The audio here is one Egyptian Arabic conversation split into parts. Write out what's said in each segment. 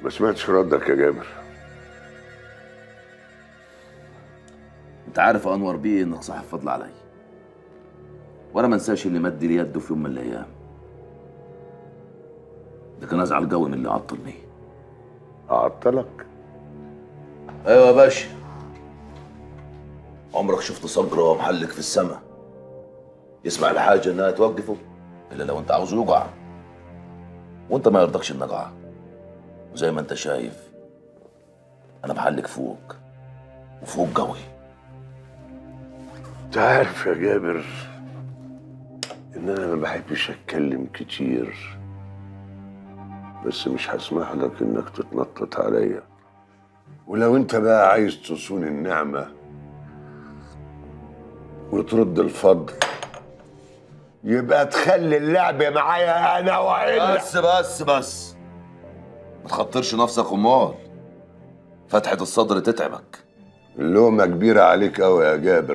ما سمعتش ردك يا جابر انت عارف يا انور بيه انك صاحب فضل علي وانا ما انساش اللي مد لي يده في يوم من الايام لكن ازعل قوي من اللي عطلني اعطلك ايوه يا باشا عمرك شفت صقر محلك في السماء يسمع الحاجه انها توقفه الا لو انت عاوزه يقع وانت ما يرضكش انك اقع وزي ما انت شايف انا محلك فوق وفوق قوي انت عارف يا جابر ان انا ما بحبش اتكلم كتير بس مش هسمح لك انك تتنطط عليا ولو انت بقى عايز تصون النعمة وترد الفضل يبقى تخلي اللعب معايا انا وإلا بس بس بس ما تخطرش نفسك امال فتحة الصدر تتعبك اللومة كبيرة عليك قوي يا جابر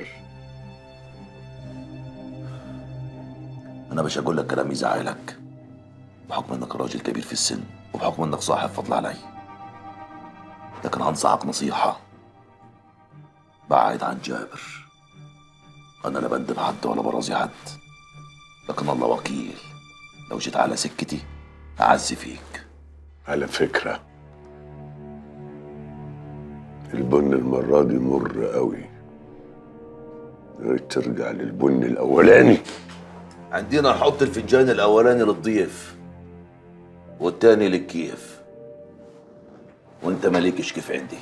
انا مش هقول لك كلام يزعلك بحكم انك راجل كبير في السن وبحكم انك صاحب فضل علي لكن هنصحك نصيحة بعد عن جابر انا لا بندم حد ولا برازي حد لكن الله وكيل لو جيت على سكتي اعز فيك على فكرة البن المرة دي مر قوي يا ريت ترجع للبن الأولاني عندنا نحط الفنجان الاولاني للضيف والتاني للكيف وانت مالكش كيف عندي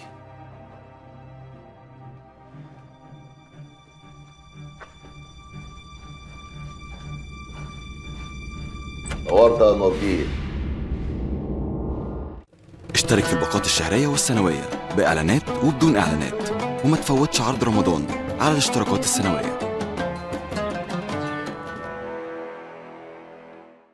نورت يا نورجيل اشترك في الباقات الشهرية والسنوية بإعلانات وبدون إعلانات وما تفوتش عرض رمضان على الاشتراكات السنوية